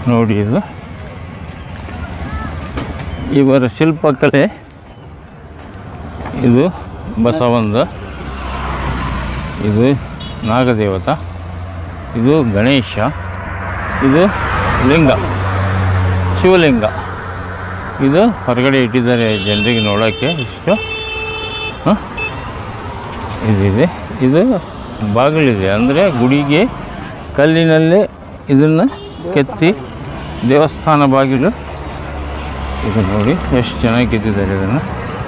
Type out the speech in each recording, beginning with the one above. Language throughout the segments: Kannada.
ನೋಡಿ ಇದು ಇವರ ಶಿಲ್ಪಕಲೆ ಇದು ಬಸವಂದ ಇದು ನಾಗದೇವತ ಇದು ಗಣೇಶ ಇದು ಲಿಂಗ ಶಿವಲಿಂಗ ಇದು ಹೊರಗಡೆ ಇಟ್ಟಿದ್ದಾರೆ ಜನರಿಗೆ ನೋಡೋಕ್ಕೆ ಇಷ್ಟು ಹ? ಇದಿದೆ ಇದು ಬಾಗಿಲಿದೆ ಅಂದರೆ ಗುಡಿಗೆ ಕಲ್ಲಿನಲ್ಲೇ ಇದನ್ನು ಕೆತ್ತಿ ದೇವಸ್ಥಾನ ಬಾಗಿಲು ಇದು ನೋಡಿ ಎಷ್ಟು ಚೆನ್ನಾಗಿ ಕೆತ್ತಿದ್ದಾರೆ ಇದನ್ನು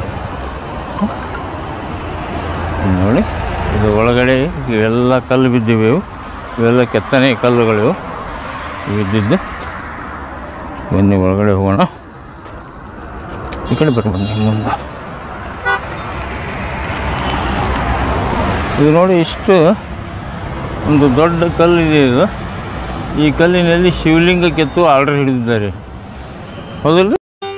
ಇದು ನೋಡಿ ಇದು ಒಳಗಡೆ ಇವೆಲ್ಲ ಕಲ್ಲು ಬಿದ್ದಿವೆ ಇವು ಇವೆಲ್ಲ ಕೆತ್ತನೆ ಕಲ್ಲುಗಳು ಇವು ಬಿದ್ದಿದ್ದು ಬನ್ನಿ ಒಳಗಡೆ ಹೋಗೋಣ ಈ ಕಡೆ ಬರ ಬನ್ನಿ ಮುಂದೆ ಇದು ನೋಡಿ ಇಷ್ಟು ಒಂದು ದೊಡ್ಡ ಕಲ್ಲಿದೆ ಇದು ಈ ಕಲ್ಲಿನಲ್ಲಿ ಶಿವಲಿಂಗ ಕೆತ್ತು ಆರ್ಡರ್ ಹಿಡಿದಿದ್ದಾರೆ ಹೌದಲ್ರಿ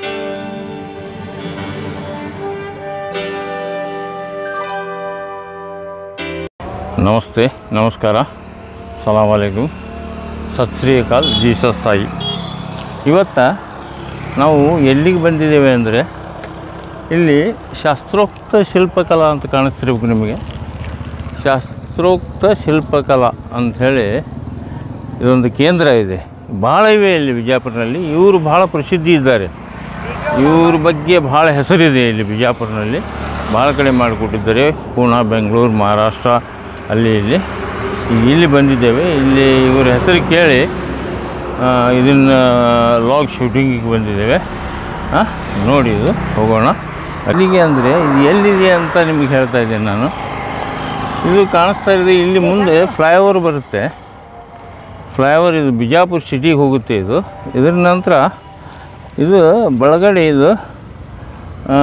ನಮಸ್ತೆ ನಮಸ್ಕಾರ ಸಲಾಮ್ ಅಲೈಕುಮ್ ಸತ್ ಶ್ರೀ ಅಕಾಲ್ ಜೀಸಸ್ ಸಾಯಿ ಇವತ್ತು ನಾವು ಎಲ್ಲಿಗೆ ಬಂದಿದ್ದೇವೆ ಅಂದರೆ ಇಲ್ಲಿ ಶಾಸ್ತ್ರೋಕ್ತ ಶಿಲ್ಪಕಲಾ ಅಂತ ಕಾಣಿಸ್ತಿರ್ಬೇಕು ನಿಮಗೆ ಶಾಸ್ತ್ರೋಕ್ತ ಶಿಲ್ಪಕಲಾ ಅಂಥೇಳಿ ಇದೊಂದು ಕೇಂದ್ರ ಇದೆ ಭಾಳ ಇವೆ ಇಲ್ಲಿ ವಿಜಯಪುರದಲ್ಲಿ ಇವರು ಭಾಳ ಪ್ರಸಿದ್ಧಿ ಇದ್ದಾರೆ ಇವ್ರ ಬಗ್ಗೆ ಭಾಳ ಹೆಸರಿದೆ ಇಲ್ಲಿ ಬಿಜಾಪುರನಲ್ಲಿ ಭಾಳ ಕಡೆ ಮಾಡಿಕೊಟ್ಟಿದ್ದಾರೆ ಪೂನಾ ಬೆಂಗಳೂರು ಮಹಾರಾಷ್ಟ್ರ ಅಲ್ಲಿ ಇಲ್ಲಿ ಈಗ ಇಲ್ಲಿ ಬಂದಿದ್ದೇವೆ ಇಲ್ಲಿ ಇವ್ರ ಹೆಸರು ಕೇಳಿ ಇದನ್ನು ಲಾಗ್ ಶೂಟಿಂಗಿಗೆ ಬಂದಿದ್ದೇವೆ ಹಾಂ ನೋಡಿ ಇದು ಹೋಗೋಣ ಅಲ್ಲಿಗೆ ಅಂದರೆ ಇದು ಎಲ್ಲಿದೆ ಅಂತ ನಿಮಗೆ ಹೇಳ್ತಾ ಇದ್ದೇನೆ ನಾನು ಇದು ಕಾಣಿಸ್ತಾ ಇದೆ ಇಲ್ಲಿ ಮುಂದೆ ಫ್ಲೈಓವರ್ ಬರುತ್ತೆ ಫ್ಲೈಓವರ್ ಇದು ಬಿಜಾಪುರ ಸಿಟಿಗೆ ಹೋಗುತ್ತೆ ಇದು ಇದರ ನಂತರ ಇದು ಬಳಗಡೆ ಇದು ಆ,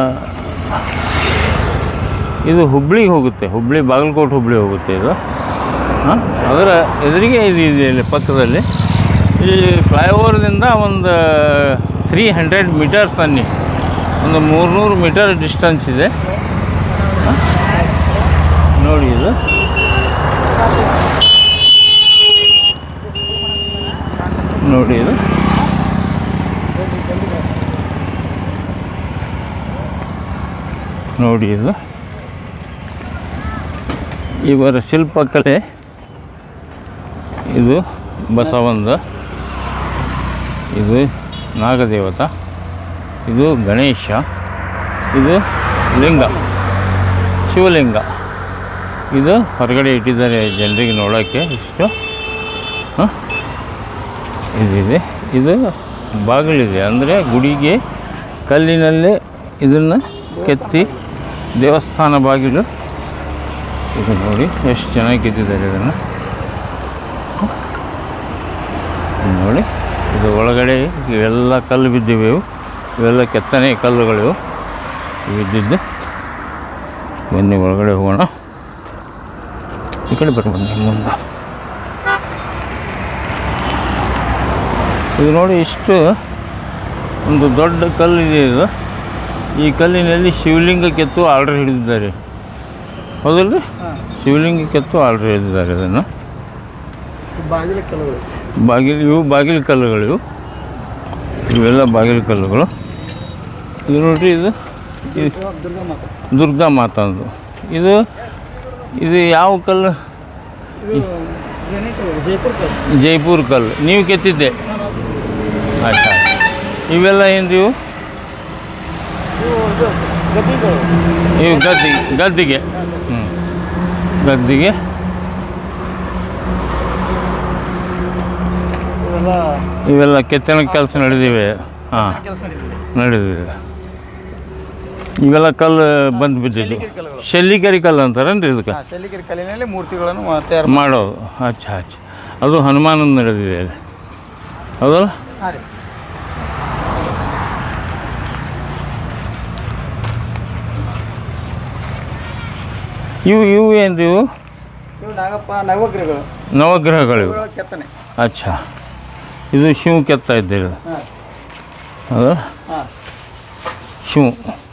ಇದು ಹುಬ್ಳಿಗೆ ಹೋಗುತ್ತೆ ಹುಬ್ಳಿ ಬಾಗಲಕೋಟೆ ಹುಬ್ಳಿ ಹೋಗುತ್ತೆ ಇದು ಹಾಂ ಅದರ ಎದುರಿಗೆ ಇದು ಇದೆ ಇಲ್ಲಿ ಪಕ್ಕದಲ್ಲಿ ಈ ಫ್ಲೈಓವರ್ದಿಂದ ಒಂದು ತ್ರೀ ಹಂಡ್ರೆಡ್ ಮೀಟರ್ಸ್ ಅನ್ನಿ ಒಂದು ಮೂರುನೂರು ಮೀಟರ್ ಡಿಸ್ಟೆನ್ಸ್ ಇದೆ ಹ? ನೋಡಿ ಇದು ನೋಡಿ ಇದು ನೋಡಿ ಇದು ಇವರ ಶಿಲ್ಪಕಲೆ ಇದು ಬಸವಂದ ಇದು ನಾಗದೇವತ ಇದು ಗಣೇಶ ಇದು ಲಿಂಗ ಶಿವಲಿಂಗ ಇದು ಹೊರಗಡೆ ಇಟ್ಟಿದ್ದಾರೆ ಜನರಿಗೆ ನೋಡೋಕ್ಕೆ ಇಷ್ಟು ಹ? ಇದಿದೆ ಇದು ಬಾಗಿಲಿದೆ ಅಂದರೆ ಗುಡಿಗೆ ಕಲ್ಲಿನಲ್ಲೇ ಇದನ್ನು ಕೆತ್ತಿ ದೇವಸ್ಥಾನ ಬಾಗಿಲು ಇದು ನೋಡಿ ಎಷ್ಟು ಚೆನ್ನಾಗಿ ಕೆತ್ತಿದ್ದಾರೆ ಇದನ್ನು ಇದು ನೋಡಿ ಇದು ಒಳಗಡೆ ಇವೆಲ್ಲ ಕಲ್ಲು ಬಿದ್ದಿವೆ ಇವು ಇವೆಲ್ಲ ಕೆತ್ತನೆ ಕಲ್ಲುಗಳು ಇವು ಇವು ಬಿದ್ದಿದ್ದು ಬನ್ನಿ ಒಳಗಡೆ ಹೋಗೋಣ ಈ ಕಡೆ ಬರ ಬನ್ನಿ ಮುಂದೆ ಇದು ನೋಡಿ ಇಷ್ಟು ಒಂದು ದೊಡ್ಡ ಕಲ್ಲಿದೆ ಇದು ಈ ಕಲ್ಲಿನಲ್ಲಿ ಶಿವಲಿಂಗ ಕೆತ್ತು ಆರ್ಡರ್ ಹಿಡಿದಿದ್ದಾರೆ ಹೌದಲ್ರಿ ಶಿವಲಿಂಗ ಕೆತ್ತು ಆರ್ಡರ್ ಹಿಡಿದಿದ್ದಾರೆ ಇದನ್ನು ಬಾಗಿಲ ಕಲ್ಲುಗಳು ಬಾಗಿಲು ಇವು ಬಾಗಿಲು ಕಲ್ಲುಗಳು ಇವು ಇವೆಲ್ಲ ಬಾಗಿಲು ಕಲ್ಲುಗಳು ಇದು ನೋಡ್ರಿ ಇದು ಇದು ದುರ್ಗಾ ಮಾತಾ ದುರ್ಗಾ ಮಾತಾಂದು ಇದು ಇದು ಯಾವ ಕಲ್ಲು ಇದು ಗಣೇಶ ಜೈಪುರ ಕಲ್ಲು ಜೈಪುರ್ ಕಲ್ಲು ನೀವು ಕೆತ್ತಿದ್ದೆ ಆಯ್ತಾ ಇವೆಲ್ಲ ಏನು ಇವು ಇವು ಇದು ಗದ್ದಿಗಳು ಇವು ಗದ್ದಿಗೆ ಗದ್ದಿಗೆ ಹ್ಞೂ ಗದ್ದಿಗೆ ಇವೆಲ್ಲ ಇವೆಲ್ಲ ಕೆತ್ತನೆ ಕೆಲಸ ನಡೆದಿವೆ ಹಾಂ ಕೆಲಸ ನಡೀತಿದೆ ನಡೆದಿವೆ ಇವೆಲ್ಲ ಕಲ್ಲು ಬಂದು ಬಿದ್ದಿದ್ದು ಶೆಲ್ಲಿಗೆರೆ ಕಲ್ಲುಗಳು ಶೆಲ್ಲಿಕೆರೆ ಕಲ್ಲು ಅಂತಾರೇನ್ರಿ ಇದಕ್ಕೆ ಹಾಂ ಶೆಲ್ಲಿಗೆರೆ ಕಲ್ಲಿನಲ್ಲಿ ಮೂರ್ತಿಗಳನ್ನು ಮಾ- ತಯಾರು ಮಾಡೋದು ಅಚ್ಚಾ ಅಚ್ಚ ಅದು ಹನುಮಾನಂದ ನಡೆದಿದೆ ಅಲ್ಲಿ ಹೌದಲ್ಲ ಹಾಂ ರೀ ಇವು ಇವು ಏನು ಇವು ಇವು ನಾಗಪ್ಪ ನವಗ್ರಹಗಳು ನವಗ್ರಹಗಳು ಇವು ಇವುಗಳ ಕೆತ್ತನೆ ಅಚ್ಚಾ ಇದು ಶಿವ ಕೆತ್ತಾ ಇದ್ದೀರಿ ಹಾಂ ಹೌದಾ ಹಾಂ ಶಿವ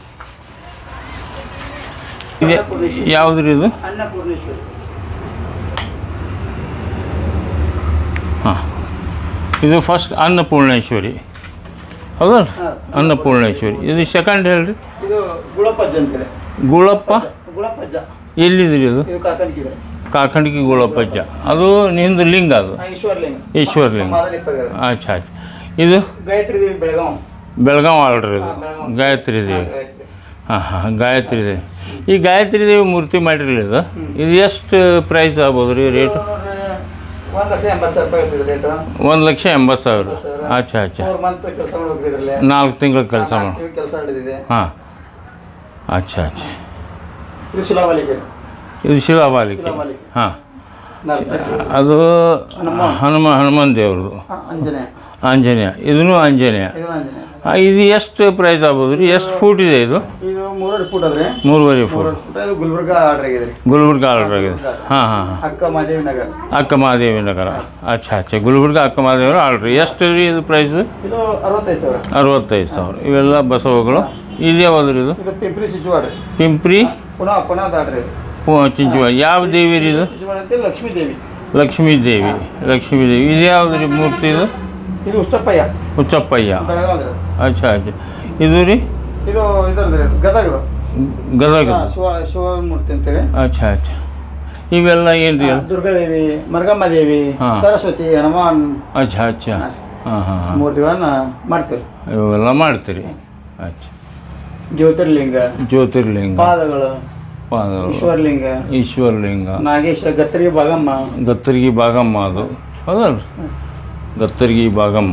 ಇದೆ ಯಾವುದ್ರಿ ಇದು ಅನ್ನಪೂರ್ಣೇಶ್ವರಿ ಹಾಂ ಇದು ಫಸ್ಟ್ ಅನ್ನಪೂರ್ಣೇಶ್ವರಿ ಹೌದಲ್ಲ ಅನ್ನಪೂರ್ಣೇಶ್ವರಿ ಇದು ಸೆಕೆಂಡ್ ಹೇಳ್ರಿ ಇದು ಗುಳಪ್ಪಜ್ಜ ಅಂತೇಳಿ ಗುಳಪ್ಪ ಗುಳಪ್ಪಜ್ಜ ಎಲ್ಲಿದ್ರಿ ಅದು ಇದು ಕಾಕಣಿಕಿದೆ ಕಾಕಂಡಿಗೆ ಗುಳಪ್ಪಜ್ಜ ಅದು ನಿಂದು ಲಿಂಗ ಅದು ಈಶ್ವರ್ಲಿಂಗ ಈಶ್ವರ್ಲಿಂಗ ಮಾದನಿಪ್ಪದ ಅಚ್ಚಾ ಅಚ್ಚಾ ಇದು ಗಾಯತ್ರಿ ದೇವಿ ಬೆಳಗಾವ್ ಬೆಳಗಾವ್ ಆಲ್ರಿ ಇದು ಗಾಯತ್ರಿ ದೇವಿ ಗಾಯತ್ರಿ ಹಾಂ ಹಾಂ ಗಾಯತ್ರಿ ದೇವಿ ಈ ಗಾಯತ್ರಿ ದೇವಿ ಮೂರ್ತಿ ಮಾಡಿರಲಿಲ್ಲ ಇದು ಇದು ಎಷ್ಟು ಪ್ರೈಸ್ ಆಗ್ಬೋದು ರೀ ರೇಟು ಒಂದು ಲಕ್ಷ ಎಂಬತ್ತು ಸಾವಿರ ರೂಪಾಯಿ ಇರ್ತದೆ ರೇಟು ಒಂದು ಲಕ್ಷ ಎಂಬತ್ತು ಸಾವಿರ ಅಚ್ಚಾ ಅಚ್ಚಾ ಮೂರು ಮಂತ್ ಕೆಲಸ ಮಾಡ್ಬೇಕು ಇದ್ರಲ್ಲಿ ನಾಲ್ಕು ತಿಂಗಳ ಕೆಲಸ ಮಾಡಿ ಕೆಲಸ ನಡೆದಿದೆ ಹಾಂ ಅಚ್ಚಾ ಅಚ್ಚಾ ಇದು ಶಿಲಾಬಾಲಿಕೆ ಇದು ಶಿಲಾಬಾಲಿಕೆ ಶಿಲಾಬಾಲಿಕೆ ಹಾಂ ನಾಲ್ಕು ಅದು ಹನುಮ ಹನುಮಾನ್ ದೇವ್ರದ್ದು ಅಂಜನೆ ಆಂಜನೇಯ ಇದೂ ಆಂಜನೇಯ ಇದು ಅಂಜನೆ ಆ, ಇದು ಎಷ್ಟು ಪ್ರೈಸ್ ಆಗ್ಬೋದು ರೀ ಎಷ್ಟು ಫೂಟ್ ಇದೆ ಇದು ಇದು ಮೂರುವರೆ ಫುಟ್ ಅದ್ರಿ ಮೂರುವರೆ ಫೂಟ್ ಮೂರುವರೆ ಫುಟ್ ಇದು ಗುಲ್ಬರ್ಗ ಆರ್ಡರ್ ಆಗಿದೆ ರೀ ಗುಲ್ಬರ್ಗ ಆರ್ಡರ್ ಆಗಿದೆ ಹಾಂ ಹಾಂ ಹಾಂ ಅಕ್ಕ ಮಾದೇವಿ ನಗರ್ ಅಕ್ಕ ಮಹಾದೇವಿ ನಗರ ಅಚ್ಚಾ ಅಚ್ಚಾ ಗುಲ್ಬರ್ಗ ಅಕ್ಕ ಮಹಾದೇವರ ಆರ್ಡ್ರ್ ಎಷ್ಟು ರೀ ಇದು ಪ್ರೈಸ್ ಇದು ಅರವತ್ತೈದು ಸಾವಿರ ಅರವತ್ತೈದು ಸಾವಿರ ಇವೆಲ್ಲ ಬಸವಗಳು ಇದು ಯಾವುದು ರೀ ಇದು ಇದು ಪಿಂಪ್ರಿ ಚಿಚುವಾಡ ರೀ ಪಿಂಪ್ರಿ ಪುನಃ ಪುನಃ ದಾಡ್ರಿ ಇದು ಪು ಚಿಂಚುವ ಯಾವ ದೇವಿ ರೀ ಇದು ಚಿಚುವಾಡ ಅಂತ ಲಕ್ಷ್ಮೀ ದೇವಿ ಲಕ್ಷ್ಮೀ ದೇವಿ ಲಕ್ಷ್ಮೀ ದೇವಿ ಇದು ಯಾವುದು ರೀ ಮೂರ್ತಿ ಇದು ಇದು ಉಚ್ಚಪ್ಪಯ್ಯ ಹುಚ್ಚಪ್ಪಯ್ಯ ಬೆಳಗಾವ್ ರೀ ಅಚ್ಚಾ ಅಚ್ಚಾ ಇದು ರೀ ಇದು ಇದರದ್ರಿ ಗದಗರು ಗದಗ ಹಾ, ಶಿವ ಶಿವಮೂರ್ತಿ ಅಂತೇಳಿ ಅಚ್ಚಾ ಅಚ್ಚಾ ಇವೆಲ್ಲ ಏನು ರೀ ದುರ್ಗಾದೇವಿ ಮರಗಮ್ಮ ದೇವಿ ಹಾ. ಸರಸ್ವತಿ ಹನುಮಾನ್ ಅಚ್ಚಾ ಅಚ್ಚಾ ಹಾಂ ಹಾಂ ಹಾಂ ಮೂರ್ತಿಗಳನ್ನ ಮಾಡ್ತೀವಿ ಇವೆಲ್ಲ ಮಾಡ್ತೀರಿ ಅಚ್ಚಾ ಜ್ಯೋತಿರ್ಲಿಂಗ ಜ್ಯೋತಿರ್ಲಿಂಗ ಪಾದಗಳು ಪಾದಗಳು ಈಶ್ವರಲಿಂಗ ಈಶ್ವರಲಿಂಗ ನಾಗೇಶ ಗತ್ತರಿ ಭಾಗಮ್ಮ ಗತ್ತರ್ಗಿ ಭಾಗಮ್ಮ ಅದು ಹೌದಲ್ಲ ಗತ್ತರ್ಗಿ ಭಾಗಮ್ಮ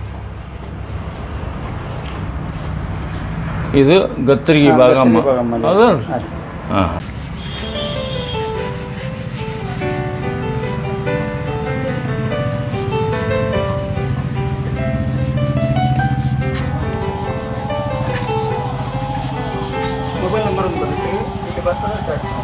ಇದು ಗತ್ತರ್ಗಿ ಹಾ, ಭಾಗಮ್ಮ ಗತ್ತರ್ಗಿ ಭಾಗಮ್ಮ. ಹೌದಲ್ಲ ಹಾ ರೀ. ಹಾಂ ಮೊಬೈಲ್ ನಂಬರ್ ಒಂದು ಬರುತ್ತೆ ಇಲ್ಲಿ ಬರ್ತದೆ start ಮಾಡಿ.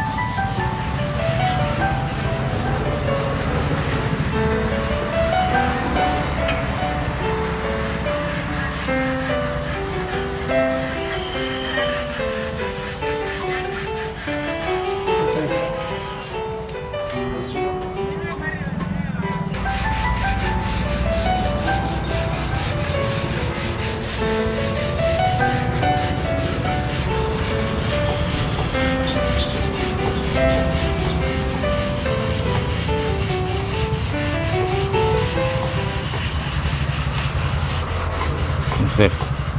ಸರಿ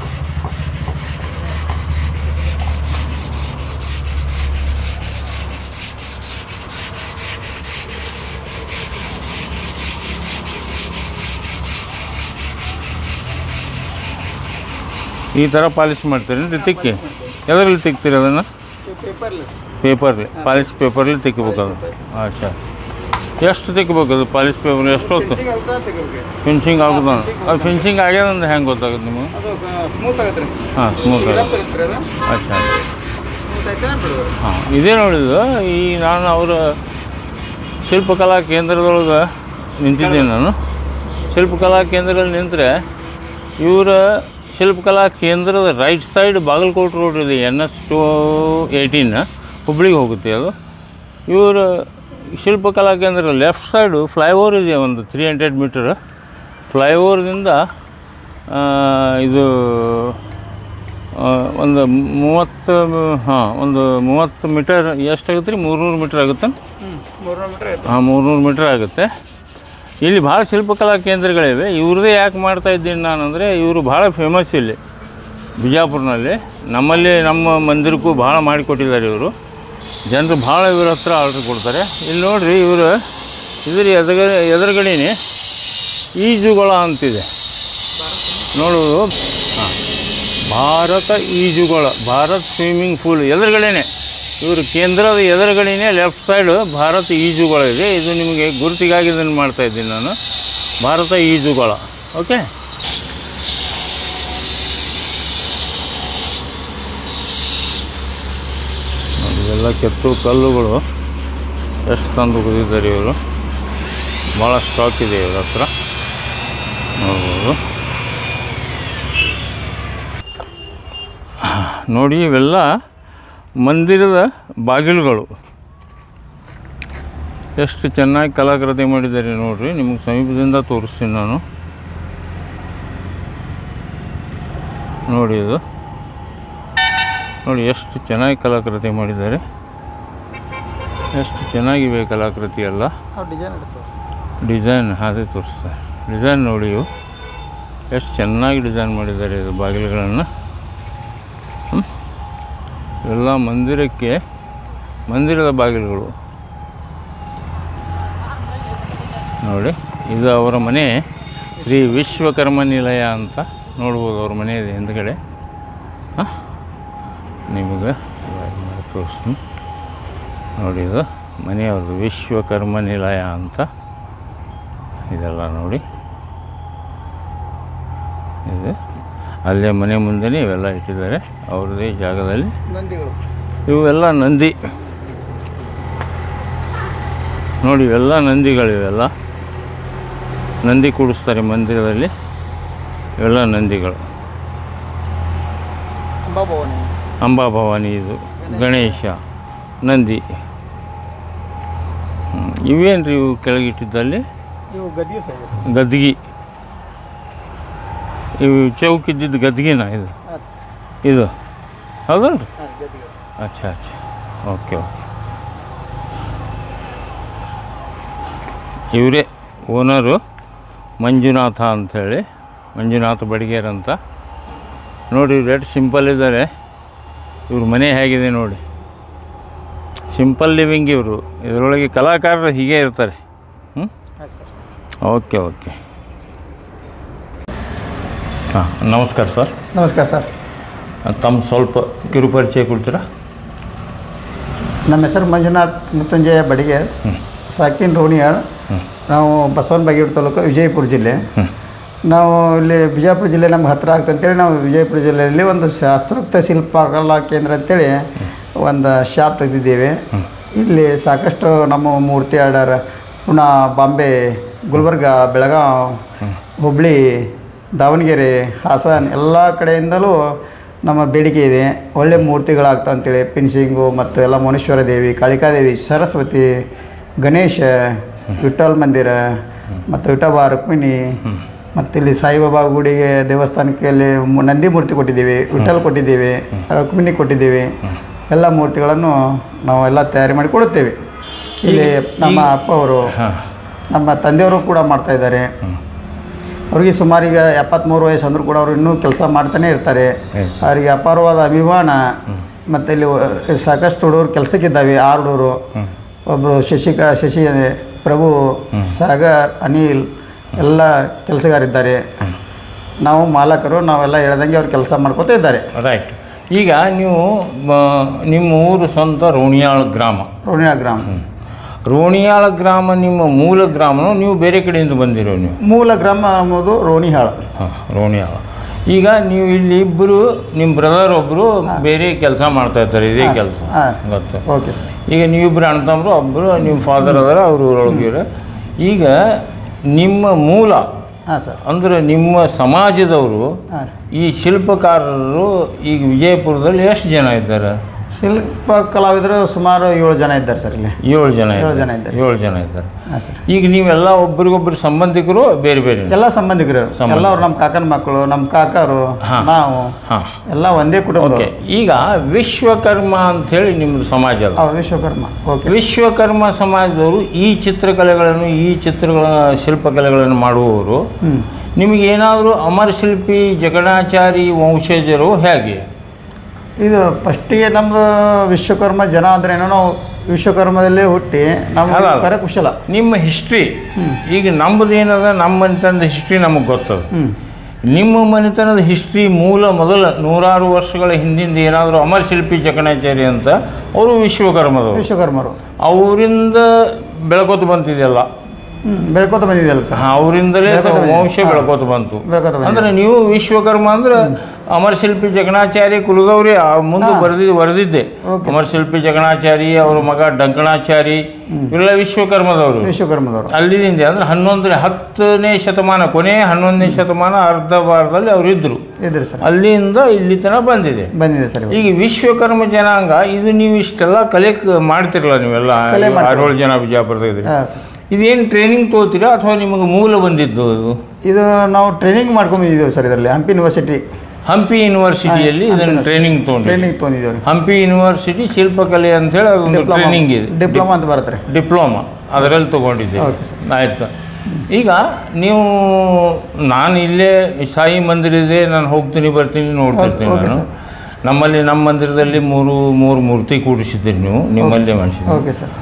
ಈ ಥರ ಪಾಲಿಶ್ ಮಾಡ್ತೀರಿ ತಿಕ್ಕಿ ಎದರಲ್ಲಿ ತಿಕ್ತೀರಿ ಅದನ್ನು ಇದು ಪೇಪರ್ಲಿ ಪೇಪರ್ಲಿ ಪಾಲಿಶ್ ಪೇಪರ್ಲಿ ತಿಕ್ಕಬೇಕು ಅದು ಅಚ್ಚಾ ಎಷ್ಟು ತಿಕ್ಕಬೇಕು ಅದು ಪಾಲಿಶ್ ಪೇಪರ್ ಎಷ್ಟು ಹೊತ್ತು ಫಿನಿಶಿಂಗ್ ಆಗುತ್ತಾ ತೆಗಿಬೇಕು ಫಿನಿಶಿಂಗ್ ಆಗುದ ಅದು ಫಿನಿಶಿಂಗ್ ಆಗ್ಯದಂದ್ರೆ ಹೆಂಗೆ ಗೊತ್ತಾಗುತ್ತೆ ನಿಮಗೆ ಅದು ಸ್ಮೂತ್ ಆಗತ್ತೆ ರೀ ಹಾಂ ಸ್ಮೂತ್ ಆಗಿ ಇರುತ್ತೆ ರೀ ಅದು ಅಚ್ಚಾ ಸ್ಮೂತ್ ಆಯ್ತಾ ಬಿಡೋದು ಹಾಂ ಇದೇ ನೋಡಿದ್ದು ಈ ನಾನು ಅವರ ಶಿಲ್ಪಕಲಾ ಕೇಂದ್ರದೊಳಗೆ ನಿಂತಿದ್ದೀನಿ ನಾನು ಶಿಲ್ಪಕಲಾ ಕೇಂದ್ರದಲ್ಲಿ ನಿಂತರೆ ಇವರ ಶಿಲ್ಪಕಲಾ ಕೇಂದ್ರದ ರೈಟ್ ಸೈಡ್ ಬಾಗಲಕೋಟೆ ರೋಡ್ ಇದೆ ಎನ್ ಎಸ್ ಟು ಏಯ್ಟೀನ್ ಹುಬ್ಳಿಗೆ ಹೋಗುತ್ತೆ ಅದು ಇವರ ಶಿಲ್ಪಕಲಾ ಕೇಂದ್ರ ಲೆಫ್ಟ್ ಸೈಡು ಫ್ಲೈಓವರ್ ಇದೆ ಒಂದು ತ್ರೀ ಹಂಡ್ರೆಡ್ ಮೀಟರ್ ಫ್ಲೈಓವರ್ದಿಂದ ಇದು ಆ, ಒಂದು ಮೂವತ್ತು ಹಾಂ ಒಂದು ಮೂವತ್ತು ಮೀಟರ್ ಎಷ್ಟಾಗುತ್ತೆ ರೀ ಮೂರ್ನೂರು ಮೀಟರ್ ಆಗುತ್ತೆ ಹ್ಞೂ ಮೂರ್ನೂರು ಮೀಟ್ರ್ ಆಯ್ತು ಹಾಂ ಮೂರ್ನೂರು ಮೀಟರ್ ಆಗುತ್ತೆ ಇಲ್ಲಿ ಭಾಳ ಶಿಲ್ಪಕಲಾ ಕೇಂದ್ರಗಳಿವೆ ಇವ್ರದ್ದೇ ಯಾಕೆ ಮಾಡ್ತಾ ಇದ್ದೀನಿ ನಾನು ಅಂದರೆ ಇವರು ಭಾಳ ಫೇಮಸ್ ಇಲ್ಲಿ ಬಿಜಾಪುರ್ನಲ್ಲಿ ನಮ್ಮಲ್ಲಿ ನಮ್ಮ ಮಂದಿರಕ್ಕೂ ಭಾಳ ಮಾಡಿಕೊಟ್ಟಿದ್ದಾರೆ ಇವರು ಜನರು ಭಾಳ ಇವ್ರ ಹತ್ರ ಆರ್ಡ್ರ್ ಕೊಡ್ತಾರೆ ಇಲ್ಲಿ ನೋಡಿರಿ ಇವರು ಇದ್ರ ಎದುರುಗ ಎದುರುಗಡೆನೇ ಈಜುಗೊಳ ಅಂತಿದೆ ನೋಡೋದು ಹಾಂ ಭಾರತ ಈಜುಗೊಳ ಭಾರತ್ ಸ್ವಿಮ್ಮಿಂಗ್ ಪೂಲ್ ಎದುರುಗಡೆನೆ ಇವರು ಕೇಂದ್ರದ ಎದುರುಗಡೆನೇ ಲೆಫ್ಟ್ ಸೈಡು ಭಾರತ ಈಜುಗೊಳ ಇದೆ ಇದು ನಿಮಗೆ ಗುರುತಿಗಾಗಿ ಇದನ್ನು ಮಾಡ್ತಾ ಇದ್ದೀನಿ ನಾನು ಭಾರತ ಈಜುಗೊಳ ಓಕೆ ನೋಡಿ, ಇವೆಲ್ಲ ಕೆತ್ತು ಕಲ್ಲುಗಳು ಎಷ್ಟು ತಂದು ಕುದಿದ್ದಾರೆ ಇವರು ಭಾಳ ಸ್ಟಾಕ್ ಇದೆ ಇವ್ರ ಹತ್ರ ನೋಡ್ಬೋದು ನೋಡಿ ಇವೆಲ್ಲ ಮಂದಿರದ ಬಾಗಿಲುಗಳು ಎಷ್ಟು ಚೆನ್ನಾಗಿ ಕಲಾಕೃತಿ ಮಾಡಿದ್ದಾರೆ ನೋಡ್ರಿ ನಿಮಗೆ ಸಮೀಪದಿಂದ ತೋರಿಸ್ತೀನಿ ನಾನು ನೋಡಿ ಇದು ನೋಡಿ ಎಷ್ಟು ಚೆನ್ನಾಗಿ ಕಲಾಕೃತಿ ಮಾಡಿದ್ದಾರೆ ಎಷ್ಟು ಚೆನ್ನಾಗಿವೆ ಕಲಾಕೃತಿ ಎಲ್ಲ ಅವ್ರು ಡಿಸೈನ್ ಇಡ್ತಾರೆ ಡಿಸೈನ್ ಅದೇ ತೋರಿಸ್ತಾರೆ ಡಿಸೈನ್ ನೋಡಿ ಇವು ಎಷ್ಟು ಚೆನ್ನಾಗಿ ಡಿಸೈನ್ ಮಾಡಿದ್ದಾರೆ ಇದು ಬಾಗಿಲುಗಳನ್ನು ಹ್ಮ್? ಇವೆಲ್ಲ ಮಂದಿರಕ್ಕೆ ಮಂದಿರದ ಬಾಗಿಲುಗಳು ನೋಡಿ ಇದು ಅವರ ಮನೆ ಶ್ರೀ ವಿಶ್ವಕರ್ಮ ನಿಲಯ ಅಂತ ನೋಡ್ಬೋದು ಅವ್ರ ಮನೆ ಇದೆ ಹಿಂದ್ಗಡೆ ಹಾಂ ನಿಮಗೆ ತೋರಿಸ್ತೀನಿ ನೋಡಿ ಇದು ಮನೆಯವ್ರದ್ದು ವಿಶ್ವಕರ್ಮ ನಿಲಯ ಅಂತ ಇದೆಲ್ಲ ನೋಡಿ ಇದೆ ಅಲ್ಲೇ ಮನೆ ಮುಂದೆನೇ ಇವೆಲ್ಲ ಇಟ್ಟಿದ್ದಾರೆ ಅವ್ರದ್ದೇ ಜಾಗದಲ್ಲಿ ನಂದಿಗಳು ಇವೆಲ್ಲ ನಂದಿ ನೋಡಿ ಇವೆಲ್ಲ ನಂದಿಗಳಿವೆಲ್ಲ ನಂದಿ ಕೂಡಿಸ್ತಾರೆ ಮಂದಿರದಲ್ಲಿ ಇವೆಲ್ಲ ನಂದಿಗಳು ಅಂಬಾಭವಾನಿ ಅಂಬಾಭವಾನಿ ಇದು ಗಣೇಶ ನಂದಿ ಹ್ಮ್. ಇವೇನು ರೀ ಇವು ಕೆಳಗಿಟ್ಟಿದ್ದಲ್ಲಿ ಇವು ಗದ್ದಿಗೆ ಸೈಡ್ ಗದ್ಗಿ ಇವು ಚೌಕಿದ್ದಿದ್ದು ಗದ್ಗಿನ ಇದು ಹಾಂ ಇದು ಹೌದಲ್ಲ ರೀ ಹಾಂ ಗದ್ದಿಗೆ ಅಚ್ಚಾ ಅಚ್ಚಾ ಓಕೆ ಓಕೆ ಇವರೇ ಓನರು ಮಂಜುನಾಥ ಅಂಥೇಳಿ ಮಂಜುನಾಥ ಬಡಿಗೇರ್ ಅಂತ ನೋಡಿ ಇವ್ರು ಎಷ್ಟು ಸಿಂಪಲ್ ಇದ್ದಾರೆ ಇವ್ರ ಮನೆ ಹೇಗಿದೆ ನೋಡಿ ಸಿಂಪಲ್ ಲಿವಿಂಗ್ ಇವರು ಇದರೊಳಗೆ ಕಲಾಕಾರರು ಹೀಗೆ ಇರ್ತಾರೆ ಹ್ಞೂ ಹಾಂ ಸರ್ ಓಕೆ ಓಕೆ ಹಾಂ ನಮಸ್ಕಾರ ಸರ್ ನಮಸ್ಕಾರ ಸರ್ ತಮ್ಮ ಸ್ವಲ್ಪ ಕಿರುಪರಿಚಯ ಕೊಡ್ತೀರಾ ನಮ್ಮ ಹೆಸರು ಮಂಜುನಾಥ್ ಮೃತ್ಯುಂಜಯ ಬಡಿಗೆ ಸಾಕಿನ್ ರೋಣಿಯಾಳ್ ನಾವು ಬಸವನ ಬಾಗೇವಾಡಿ ತಾಲೂಕು ವಿಜಯಪುರ ಜಿಲ್ಲೆ ನಾವು ಇಲ್ಲಿ ಬಿಜಾಪುರ ಜಿಲ್ಲೆ ನಮ್ಗೆ ಹತ್ತಿರ ಆಗ್ತಂತೇಳಿ ನಾವು ವಿಜಯಪುರ ಜಿಲ್ಲೆಯಲ್ಲಿ ಒಂದು ಶಾಸ್ತ್ರೋಕ್ತ ಶಿಲ್ಪಕಲಾ ಕೇಂದ್ರ ಅಂತೇಳಿ ಒಂದು ಶಾಪ್ ತೆಗೆದಿದ್ದೇವೆ ಇಲ್ಲಿ ಸಾಕಷ್ಟು ನಮ್ಮ ಮೂರ್ತಿ ಆರ್ಡರ್ ಪುನಃ ಬಾಂಬೆ ಗುಲ್ಬರ್ಗ ಬೆಳಗಾವ್ ಹುಬ್ಳಿ ದಾವಣಗೆರೆ ಹಾಸನ್ ಎಲ್ಲ ಕಡೆಯಿಂದಲೂ ನಮ್ಮ ಬೇಡಿಕೆ ಇದೆ ಒಳ್ಳೆ ಮೂರ್ತಿಗಳಾಗ್ತಾ ಅಂತೇಳಿ ಫಿನಿಶಿಂಗು ಮತ್ತು ಎಲ್ಲ ಮುನೀಶ್ವರ ದೇವಿ ಕಾಳಿಕಾದೇವಿ ಸರಸ್ವತಿ ಗಣೇಶ ವಿಠಲ್ ಮಂದಿರ ಮತ್ತು ವಿಠೋಬಾ ರುಕ್ಮಿಣಿ ಮತ್ತು ಇಲ್ಲಿ ಸಾಯಿಬಾಬಾ ಗುಡಿಗೆ ದೇವಸ್ಥಾನಕ್ಕೆ ಅಲ್ಲಿ ಮು- ನಂದಿ ಮೂರ್ತಿ ಕೊಟ್ಟಿದ್ದೀವಿ ವಿಠಲ್ ಕೊಟ್ಟಿದ್ದೀವಿ ರುಕ್ಮಿಣಿ ಕೊಟ್ಟಿದ್ದೀವಿ ಎಲ್ಲ ಮೂರ್ತಿಗಳನ್ನು ನಾವು ಎಲ್ಲ ತಯಾರಿ ಮಾಡಿ ಕೊಡುತ್ತೇವೆ ಇಲ್ಲಿ ನಮ್ಮ ಅಪ್ಪ ಅವರು ಹಾಂ ನಮ್ಮ ತಂದೆಯವರು ಕೂಡ ಮಾಡ್ತಾ ಇದ್ದಾರೆ ಅವ್ರಿಗೆ ಸುಮಾರು ಈಗ ಎಪ್ಪತ್ತ್ಮೂರು ವಯಸ್ಸು ಅಂದರೂ ಕೂಡ ಅವರು ಇನ್ನೂ ಕೆಲಸ ಮಾಡ್ತಾನೆ ಇರ್ತಾರೆ Yes, ಅವರಿಗೆ ಅಪಾರವಾದ ಅಭಿಮಾನ ಮತ್ತು ಇಲ್ಲಿ ವ- ಸಾಕಷ್ಟು ಹುಡುಗರು ಕೆಲಸಕ್ಕಿದ್ದಾವೆ ಆರು ಹುಡುಗರು ಒಬ್ಬರು ಶಶಿಕಾ ಶಶಿ ಪ್ರಭು ಸಾಗರ್ ಅನಿಲ್ ಎಲ್ಲ ಕೆಲಸಗಾರಿದ್ದಾರೆ ನಾವು ಮಾಲಕರು ನಾವೆಲ್ಲ ಹೇಳ್ದಂಗೆ ಅವ್ರು ಕೆಲಸ ಮಾಡ್ಕೋತಾ ಇದ್ದಾರೆ ರೈಟ್ ಈಗ ನೀವು ಮ- ನಿಮ್ಮ ಊರು ಸ್ವಂತ ರೋಣಿಯಾಳ ಗ್ರಾಮ ರೋಣಿಯಾ ಗ್ರಾಮ ರೋಣಿಯಾಳ ಗ್ರಾಮ ನಿಮ್ಮ ಮೂಲ ಗ್ರಾಮನೋ ನೀವು ಬೇರೆ ಕಡೆಯಿಂದ ಬಂದಿರೋ ನೀವು ಮೂಲ ಗ್ರಾಮ ಅನ್ನೋದು ರೋಣಿಹಾಳ ಹಾಂ ರೋಣಿಯಾಳ ಈಗ ನೀವು ಇಲ್ಲಿ ಇಬ್ಬರು ನಿಮ್ಮ ಬ್ರದರ್ ಒಬ್ಬರು ಬೇರೆ ಕೆಲಸ ಮಾಡ್ತಾ ಇರ್ತಾರೆ ಇದೇ ಕೆಲಸ ಹಾಂ ಗೊತ್ತು ಓಕೆ ಸರ್ ಈಗ ನೀವಿಬ್ಬರು ಅಣ್ತಂಬ್ರು ಒಬ್ಬರು ನಿಮ್ಮ ಫಾದರ್ ಅದಾರ ಅವರು ಊರೊಳಗಿರ ಈಗ ನಿಮ್ಮ ಮೂಲ ಹಾಂ ಸರ್ ಅಂದರೆ ನಿಮ್ಮ ಸಮಾಜದವರು ಹಾಂ ಈ ಶಿಲ್ಪಕಾರರು ಈಗ ವಿಜಯಪುರದಲ್ಲಿ ಎಷ್ಟು ಜನ ಇದ್ದಾರೆ ಶಿಲ್ಪ ಕಲಾವಿದರು ಸುಮಾರು ಏಳು ಜನ ಇದ್ದಾರೆ ಸರ್ ಇಲ್ಲಿ ಏಳು ಜನ ಏಳು ಇದ್ದಾರೆ. ಜನ ಇದ್ದಾರೆ ಏಳು ಜನ ಇದ್ದಾರೆ ಹಾಂ ಸರ್ ಈಗ ನೀವೆಲ್ಲ ಒಬ್ರಿಗೊಬ್ರು ಸಂಬಂಧಿಕರು ಬೇರೆ ಬೇರೆ ಎಲ್ಲ ಸಂಬಂಧಿಕರು ಎಲ್ಲ ಅವ್ರು ನಮ್ಮ ಕಾಕನ ಮಕ್ಕಳು ನಮ್ಮ ಕಾಕರು ನಾವು ಹಾಂ ಎಲ್ಲ ಒಂದೇ ಕುಟುಂಬ ಓಕೆ ಈಗ ವಿಶ್ವಕರ್ಮ ಅಂಥೇಳಿ ನಿಮ್ಮದು ಸಮಾಜ ಅದ ವಿಶ್ವಕರ್ಮ ಓಕೆ ವಿಶ್ವಕರ್ಮ ಸಮಾಜದವರು ಈ ಚಿತ್ರಕಲೆಗಳನ್ನು ಈ ಚಿತ್ರಗಳ ಶಿಲ್ಪಕಲೆಗಳನ್ನು ಮಾಡುವವರು ಹ್ಞೂ ನಿಮಗೇನಾದರೂ ಅಮರಶಿಲ್ಪಿ ಜಗಣಾಚಾರಿ ವಂಶಜರು ಹೇಗೆ ಇದು ಫಸ್ಟಿಗೆ ನಮ್ಮದು ವಿಶ್ವಕರ್ಮ ಜನ ಅಂದ್ರೆ ಏನೋ ನಾವು ವಿಶ್ವಕರ್ಮದಲ್ಲೇ ಹುಟ್ಟಿ ನಮ್ಮ ಅಲ್ಲ, ಅಲ್ಲ. ಕರೆ ಕುಶಲ ನಿಮ್ಮ ಹಿಸ್ಟ್ರಿ ಈಗ ನಮ್ಮದು ಏನದ ನಮ್ಮ ಮನೆತನದ ಹಿಸ್ಟ್ರಿ ನಮಗೆ ಗೊತ್ತದ ಹ್ಞೂ ನಿಮ್ಮ ಮನೆತನದ ಹಿಸ್ಟ್ರಿ ಮೂಲ ಮೊದಲ ನೂರಾರು ವರ್ಷಗಳ ಹಿಂದಿಂದ ಏನಾದರೂ ಅಮರಶಿಲ್ಪಿ ಜಕಣಾಚಾರಿ ಅಂತ ಅವರು ವಿಶ್ವಕರ್ಮದವರು ವಿಶ್ವಕರ್ಮರು ಅವರಿಂದ ಬೆಳಕೋತ ಬಂತಿದೆಯಲ್ಲ ಹ್ಞೂ ಬೆಳ್ಕೋತ ಬಂದಿದೆಯಲ್ಲ ಸರ್ ಅವರಿಂದಲೇ ವಂಶ ಬೆಳ್ಕೋತ ಬಂತು ಬೆಳ್ಕೋತ ಬಂದಿದೆ ಅಂದ್ರೆ ನೀವು ವಿಶ್ವಕರ್ಮ ಅಂದ್ರೆ ಅಮರಶಿಲ್ಪಿ ಜಗಣಾಚಾರಿ ಕುಲದವ್ರಿ ಆ ಮುಂದೆ ಬರೆದಿ ಬರೆದಿದ್ದೆ ಅಮರಶಿಲ್ಪಿ ಜಗಣಾಚಾರಿ ಅವ್ರ ಮಗ ಡಂಕಣಾಚಾರಿ ಇವರೆಲ್ಲ ವಿಶ್ವಕರ್ಮದವರು ವಿಶ್ವಕರ್ಮದವರು ಅಲ್ಲಿಂದ ಅಂದ್ರೆ ಹನ್ನೊಂದನೇ ಹತ್ತನೇ ಶತಮಾನ ಕೊನೆ ಹನ್ನೊಂದನೇ ಶತಮಾನ ಅರ್ಧ ಭಾರದಲ್ಲಿ ಅವರು ಇದ್ರು ಇದ್ರಿ ಸರ್ ಅಲ್ಲಿಂದ ಇಲ್ಲಿ ತನಕ ಬಂದಿದೆ ಬಂದಿದೆ ಸರ್ ಇವಾಗ. ಈಗ ವಿಶ್ವಕರ್ಮ ಜನಾಂಗ ಇದು ನೀವು ಇಷ್ಟೆಲ್ಲ ಕಲೆ ಮಾಡ್ತಿರಲ್ಲ ನೀವೆಲ್ಲ ಆರೇಳು ಜನ ಬಿಜಾಪುರದ ಇದ್ರಿ ಹಾಂ ಸರ್ ಇದೇನು ಟ್ರೈನಿಂಗ್ ತಗೋತೀರಾ ಅಥವಾ ನಿಮಗೆ ಮೂಲ ಬಂದಿದ್ದು ಇದು ಇದು ನಾವು ಟ್ರೈನಿಂಗ್ ಮಾಡ್ಕೊಂಡಿದ್ದೀವಿ ಸರ್ ಇದರಲ್ಲಿ ಹಂಪಿ ಯೂನಿವರ್ಸಿಟಿ ಹಂಪಿ ಯೂನಿವರ್ಸಿಟಿಯಲ್ಲಿ ಇದನ್ನು ಟ್ರೈನಿಂಗ್ ತೊಗೊಂಡ್ರಿ ಟ್ರೈನಿಂಗ್ ತೊಗೊಂಡಿದ್ದೀವಿ ಹಂಪಿ ಯೂನಿವರ್ಸಿಟಿ ಶಿಲ್ಪಕಲೆ ಅಂತ ಹೇಳಿ ಅದೊಂದು ಟ್ರೈನಿಂಗ್ ಇದೆ ಡಿಪ್ಲೊಮಾ ಅಂತ ಬರುತ್ತೆ ರೀ ಡಿಪ್ಲೊಮಾ ಅದರಲ್ಲಿ ತೊಗೊಂಡಿದ್ದೆ ಓಕೆ ಸರ್ ಆಯ್ತು ಈಗ ನೀವು ನಾನು ಇಲ್ಲೇ ಸಾಯಿ ಮಂದಿರ ಇದೆ ನಾನು ಹೋಗ್ತೀನಿ ಬರ್ತೀನಿ ನೋಡ್ತಿರ್ತೀನಿ ಓಕೆ ನಾನು ನಮ್ಮಲ್ಲಿ ನಮ್ಮ ಮಂದಿರದಲ್ಲಿ ಮೂರು ಮೂರು ಮೂರ್ತಿ ಕೂಡಿಸಿದ್ದೀರಿ ನೀವು ನಿಮ್ಮಲ್ಲೇ ಮಾಡಿಸಿದ್ದೀರಿ ಓಕೆ ಸರ್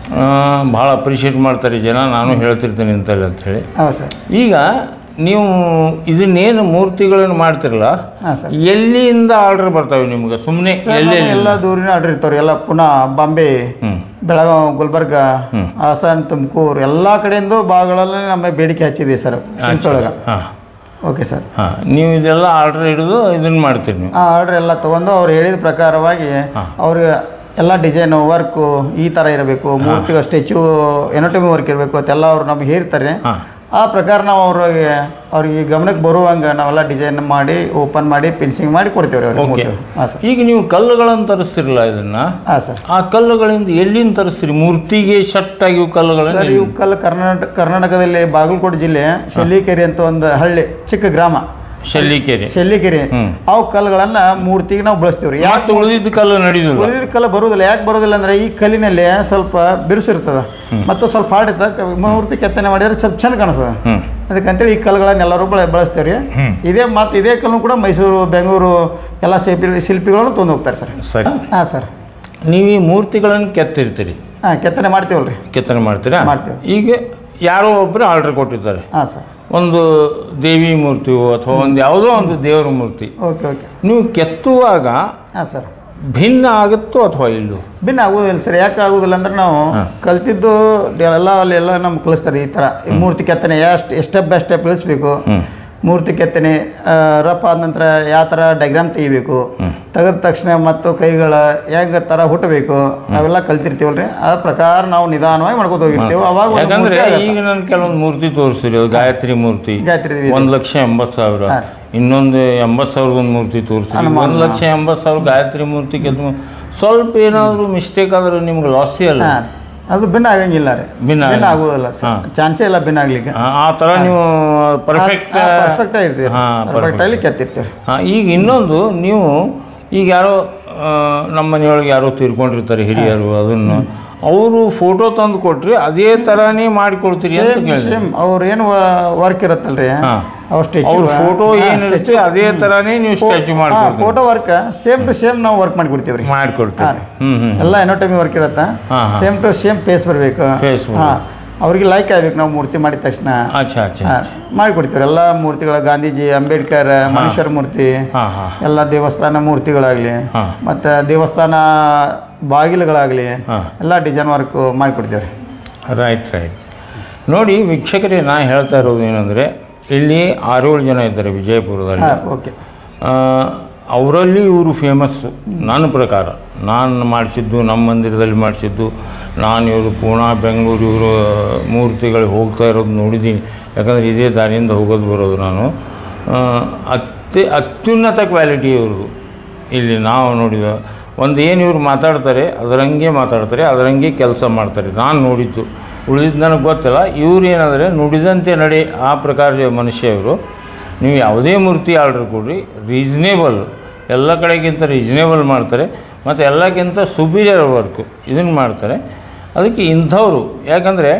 ಭಾಳ ಅಪ್ರಿಷಿಯೇಟ್ ಮಾಡ್ತಾರೆ ಜನ ನಾನು ಹೇಳ್ತಿರ್ತೀನಿ ಅಂತೇಳಿ ಅಂಥೇಳಿ ಹಾಂ ಸರ್ ಈಗ ನೀವು ಇದನ್ನೇನು ಮೂರ್ತಿಗಳನ್ನು ಮಾಡ್ತಿರಲ್ಲ ಹಾಂ ಸರ್ ಎಲ್ಲಿಂದ ಆರ್ಡರ್ ಬರ್ತಾವೆ ನಿಮ್ಗೆ ಸುಮ್ಮನೆ ಎಲ್ಲೆಲ್ಲಿ ಎಲ್ಲ ದೂರಿನ ಆರ್ಡರ್ ಇರ್ತಾವ್ರಿ ಎಲ್ಲ ಪುನಃ ಬಾಂಬೆ ಹ್ಞೂ ಬೆಳಗಾವಿ ಗುಲ್ಬರ್ಗ ಹಾಸನ್ ತುಮಕೂರು ಎಲ್ಲ ಕಡೆಯಿಂದ ಭಾಗಗಳಲ್ಲಿ ನಮ್ಮ ಬೇಡಿಕೆ ಹಚ್ಚಿದೆ ಸರ್ ಒಳಗೆ ಹಾಂ ಓಕೆ ಸರ್ ಹಾಂ ನೀವು ಇದೆಲ್ಲ ಆರ್ಡರ್ ಹಿಡಿದು ಇದನ್ನು ಮಾಡ್ತೀರಿ ನೀವು ಆ ಆರ್ಡರ್ ಎಲ್ಲ ತೊಗೊಂಡು ಅವ್ರು ಹೇಳಿದ ಪ್ರಕಾರವಾಗಿ ಅವ್ರಿಗೆ ಎಲ್ಲ ಡಿಸೈನು ವರ್ಕು ಈ ಥರ ಇರಬೇಕು ಮೂರ್ತಿಗಳ ಸ್ಟ್ಯಾಚು ಎನಟಮಿ ವರ್ಕ್ ಇರಬೇಕು ಅಂತೆಲ್ಲ ಅವ್ರು ನಮ್ಗೆ ಹೇಳ್ತಾರೆ ಹಾಂ ಆ ಪ್ರಕಾರ ನಾವು ಅವ್ರಿಗೆ ಅವ್ರಿಗೆ ಗಮನಕ್ಕೆ ಬರುವಂಗೆ ನಾವೆಲ್ಲ ಡಿಸೈನ್ ಮಾಡಿ ಓಪನ್ ಮಾಡಿ ಫಿನಿಶಿಂಗ್ ಮಾಡಿ ಕೊಡ್ತೀವಿ ರೀ ಅವ್ರಿಗೆ ಮೂರ್ತಿ ಹಾಂ ಸರ್ ಈಗ ನೀವು ಕಲ್ಲುಗಳನ್ನು ತರಿಸ್ತಿರಲ್ಲ ಇದನ್ನು ಹಾಂ ಸರ್ ಆ ಕಲ್ಲುಗಳಿಂದ ಎಲ್ಲಿಂದ ತರಿಸ್ತೀರಿ ಮೂರ್ತಿಗೆ ಶಟ್ ಆಗಿ ಕಲ್ಲುಗಳನ್ನು ಸರ್ ಇವು ಕಲ್ಲು ಕರ್ನಾಟಕ ಕರ್ನಾಟಕದಲ್ಲಿ ಬಾಗಲಕೋಟೆ ಜಿಲ್ಲೆ ಶೆಲ್ಲಿಕೆರೆ ಅಂತ ಒಂದು ಹಳ್ಳಿ ಚಿಕ್ಕ ಗ್ರಾಮ ಶೆಲ್ಲಿಕೆರೆ ಶೆಲ್ಲಿಕೆರೆ ಹ್ಮ್. ಅವು ಕಲ್ಲುಗಳನ್ನು ಮೂರ್ತಿಗೆ ನಾವು ಬಳಸ್ತೀವಿ ರೀ ಯಾಕೆ ಉಳಿದಿದ್ದ ಕಲ್ಲು ನಡೆಯುದಿಲ್ಲ ಉಳಿದಿದ್ದ ಕಲ್ಲು ಬರುವುದಿಲ್ಲ ಯಾಕೆ ಬರೋದಿಲ್ಲ ಅಂದ್ರೆ ಈ ಕಲ್ಲಿನಲ್ಲಿ ಸ್ವಲ್ಪ ಬಿರುಸು ಇರ್ತದೆ ಮತ್ತು ಸ್ವಲ್ಪ ಹಾರ್ಡ್ ಇರ್ತದೆ ಮೂರ್ತಿ ಕೆತ್ತನೆ ಮಾಡಿದ್ರೆ ಸ್ವಲ್ಪ ಚಂದ ಕಾಣಿಸ್ತದೆ ಹ್ಞೂ ಅದಕ್ಕಂತೇಳಿ ಈ ಕಲ್ಲುಗಳನ್ನ ಎಲ್ಲರೂ ಬಳ ಬಳಸ್ತೇವೆ ರೀ ಹ್ಮ್. ಇದೇ ಮತ್ತು ಇದೇ ಕಲ್ಲು ಕೂಡ ಮೈಸೂರು ಬೆಂಗಳೂರು ಎಲ್ಲ ಶಿಲ್ಪಿ ಶಿಲ್ಪಿಗಳನ್ನು ತೊಗೊಂಡು ಹೋಗ್ತಾರೆ ಸರ್ ಸರಿ ಹಾಂ ಸರ್ ನೀವು ಈ ಮೂರ್ತಿಗಳನ್ನು ಕೆತ್ತಿರ್ತೀರಿ ಹಾಂ ಕೆತ್ತನೆ ಮಾಡ್ತೀವಲ್ಲ ರೀ ಕೆತ್ತನೆ ಮಾಡ್ತೀರಾ ಮಾಡ್ತೇವೆ. ಈಗ ಯಾರೋ ಒಬ್ಬರು ಆರ್ಡರ್ ಕೊಟ್ಟಿರ್ತಾರೆ ಹಾಂ ಸರ್ ಒಂದು ದೇವಿ ಮೂರ್ತಿಯೋ ಅಥವಾ ಒಂದು ಯಾವುದೋ ಒಂದು ದೇವರ ಮೂರ್ತಿ ಓಕೆ ಓಕೆ ನೀವು ಕೆತ್ತುವಾಗ ಹಾಂ ಸರ್ ಭಿನ್ನ ಆಗುತ್ತೋ ಅಥವಾ ಇಲ್ಲೋ ಭಿನ್ನ ಆಗೋದಿಲ್ಲ ಸರ್ ಯಾಕೆ ಆಗೋದಿಲ್ಲ ಅಂದ್ರೆ ನಾವು ಕಲ್ತಿದ್ದು ಎಲ್ಲ ಅಲ್ಲಿ ಎಲ್ಲ ನಮ್ಗೆ ಕಲಿಸ್ತಾರೆ ಈ ಥರ ಈ ಮೂರ್ತಿ ಕೆತ್ತನೆ ಎಷ್ಟು ಸ್ಟೆಪ್ ಬೈ ಸ್ಟೆಪ್ ಇಳಿಸ್ಬೇಕು ಹ್ಞೂ ಮೂರ್ತಿ ಕೆತ್ತನೆ ಆ, ರಫ್ ಆದ ನಂತರ ಯಾವ ಥರ ಡೈಗ್ರಾಮ್ ತೆಗಿಬೇಕು ತೆಗೆದ ತಕ್ಷಣ ಮತ್ತು ಕೈಗಳ ಹೆಂಗೆ ಥರ ಹುಟ್ಟಬೇಕು ನಾವೆಲ್ಲ ಕಲ್ತಿರ್ತೀವಲ್ರಿ ಆ ಪ್ರಕಾರ ನಾವು ನಿಧಾನವಾಗಿ ಮಾಡ್ಕೊತ ಹೋಗಿರ್ತೀವಿ ಅವಾಗ ಒಂದು ಯಾಕಂದ್ರೆ ಮೂರ್ತಿ ಆಗತ್ತೆ. ಈಗ ನಾನು ಕೆಲವೊಂದು ಮೂರ್ತಿ ತೋರಿಸ್ತೀರಿ ಅದು ಗಾಯತ್ರಿ ಮೂರ್ತಿ ಗಾಯತ್ರಿ ದೇವಿ ಒಂದು ಲಕ್ಷ ಎಂಬತ್ತು ಸಾವಿರ ಹಾಂ. ಇನ್ನೊಂದು ಎಂಬತ್ತು ಸಾವಿರದ ಒಂದು ಮೂರ್ತಿ ತೋರಿಸ್ತೀರಿ ಒಂದು ಲಕ್ಷ ಎಂಬತ್ತು ಸಾವಿರ ಗಾಯತ್ರಿ ಮೂರ್ತಿ ಕೆತ್ತ ಸ್ವಲ್ಪ ಏನಾದರೂ ಮಿಸ್ಟೇಕ್ ಆದ್ರೆ ನಿಮ್ಗೆ ಲಾಸೇ ಅಲ್ಲ ಹಾಂ. ಅದು ಭಿನ್ನ ಆಗಂಗಿಲ್ಲ ರೀ ಭಿನ್ನ ಭಿನ್ನ ಆಗೋದಿಲ್ಲ ಸರ್ ಚಾನ್ಸೇ ಇಲ್ಲ ಭಿನ್ನ ಆಗ್ಲಿಕ್ಕೆ ಆ- ಆ ಥರ ನೀವು ಪರ್ಫೆಕ್ಟ್ ಪರ್ಫೆಕ್ಟ್ ಆಗಿರ್ತೀವಿ ಹಾಂ, ಪರ್ಫೆಕ್ಟ್ ಆಗಿ ಕೆತ್ತಿರ್ತೀವಿ ಹಾಂ ಈಗ ಇನ್ನೊಂದು ನೀವು ಈಗ ಯಾರೋ ಆ, ನಮ್ಮ ಮನೆಯೊಳಗೆ ಯಾರೋ ತೀರ್ಕೊಂಡಿರ್ತಾರೆ ಹಿರಿಯರು ಅದನ್ನು ಅವರು ಫೋಟೋ ತಂದು ಕೊಟ್ರಿ ಅದೇ ಥರನೇ ಮಾಡಿಕೊಡ್ತೀರಿ ಅಂತ ಸೇಮ್ ಕೇಳಿದೆ ಸೇಮ್ ಅವ್ರು ಏನು ವರ್ಕ್ ಇರುತ್ತಲ್ರಿ ಹಾಂ ಅವ್ರ ಸ್ಟ್ಯಾಚು ಅವ್ರ ಫೋಟೋ ಏನಿರುತ್ತೆ ಅದೇ ಥರನೇ ನೀವು ಸ್ಟ್ಯಾಚು ಮಾಡ್ಕೊಡ್ತೀರಿ photo work same to same ನಾವು ವರ್ಕ್ ಮಾಡಿ ಕೊಡ್ತೀವಿ ರೀ ಮಾಡಿಕೊಡ್ತೀರಿ ಹ್ಞೂ ಹ್ಞೂ ಎಲ್ಲ ಎನೋಟಮಿ ವರ್ಕ್ ಇರುತ್ತೆ ಹಾಂ, ಹಾಂ. ಸೇಮ್ ಟು ಸೇಮ್ ಫೇಸ್ ಬರಬೇಕು Face ಬರ್ಬೇಕು. ಹಾಂ ಅವ್ರಿಗೆ ಲೈಕ್ ಆಗ್ಬೇಕು ನಾವು ಮೂರ್ತಿ ಮಾಡಿದ ತಕ್ಷಣ ಅಚ್ಚಾ ಅಚ್ಚಾ ಹಾಂ ಮಾಡಿಕೊಡ್ತೀವಿ ಎಲ್ಲ ಮೂರ್ತಿಗಳ ಗಾಂಧೀಜಿ ಅಂಬೇಡ್ಕರ್ ಮನುಷ್ಯರ ಮೂರ್ತಿ ಹಾಂ ಹಾಂ ಎಲ್ಲ ದೇವಸ್ಥಾನ ಮೂರ್ತಿಗಳಾಗಲಿ ಹಾಂ ಮತ್ತು ದೇವಸ್ಥಾನ ಬಾಗಿಲುಗಳಾಗಲಿ ಹಾಂ ಎಲ್ಲ ಡಿಸೈನ್ ವರ್ಕ್ ಮಾಡಿಕೊಡ್ತೀವಿ ರೀ ರೈಟ್ ರೈಟ್ ನೋಡಿ ವೀಕ್ಷಕರೇ ನಾ ಹೇಳ್ತಾ ಇರೋದು ಏನಂದರೆ ಇಲ್ಲಿ ಆರೇಳು ಜನ ಇದ್ದಾರೆ ವಿಜಯಪುರದಲ್ಲಿ ಹಾಂ ಓಕೆ ಆ, ಅವರಲ್ಲಿ ಇವರು ಫೇಮಸ್ಸು ನನ್ನ ಪ್ರಕಾರ ನಾನು ಮಾಡಿಸಿದ್ದು ನಮ್ಮ ಮಂದಿರದಲ್ಲಿ ಮಾಡಿಸಿದ್ದು ನಾನು ಇವರು ಪೂನಾ ಬೆಂಗಳೂರು ಇವರು ಮೂರ್ತಿಗಳಿಗೆ ಹೋಗ್ತಾ ಇರೋದು ನೋಡಿದ್ದೀನಿ ಯಾಕಂದರೆ ಇದೇ ದಾರಿಯಿಂದ ಹೋಗೋದು ಬರೋದು ನಾನು ಆ, ಅತ್ಯ ಅತ್ಯುನ್ನತ ಕ್ವಾಲಿಟಿ ಇವ್ರದ್ದು ಇಲ್ಲಿ ನಾವು ನೋಡಿದ ಒಂದು ಏನು ಇವ್ರು ಮಾತಾಡ್ತಾರೆ ಅದರಂಗೆ ಮಾತಾಡ್ತಾರೆ ಅದರಂಗೆ ಕೆಲಸ ಮಾಡ್ತಾರೆ ನಾನು ನೋಡಿದ್ದು ಉಳಿದಿದ್ದು ನನಗೆ ಗೊತ್ತಿಲ್ಲ ಇವ್ರು ಏನಾದರೆ ನುಡಿದಂತೆ ನಡೆ ಆ ಪ್ರಕಾರದ ಮನುಷ್ಯ ಇವರು ನೀವು ಯಾವುದೇ ಮೂರ್ತಿ ಆರ್ಡ್ರ್ ಕೊಡ್ರಿ ರೀಸ್ನೇಬಲ್ ಎಲ್ಲ ಕಡೆಗಿಂತ ರೀಸ್ನೇಬಲ್ ಮಾಡ್ತಾರೆ ಮತ್ತು ಎಲ್ಲಕ್ಕಿಂತ ಸುಪೀರಿಯರ್ ವರ್ಕು ಇದನ್ನು ಮಾಡ್ತಾರೆ ಅದಕ್ಕೆ ಇಂಥವರು ಯಾಕಂದರೆ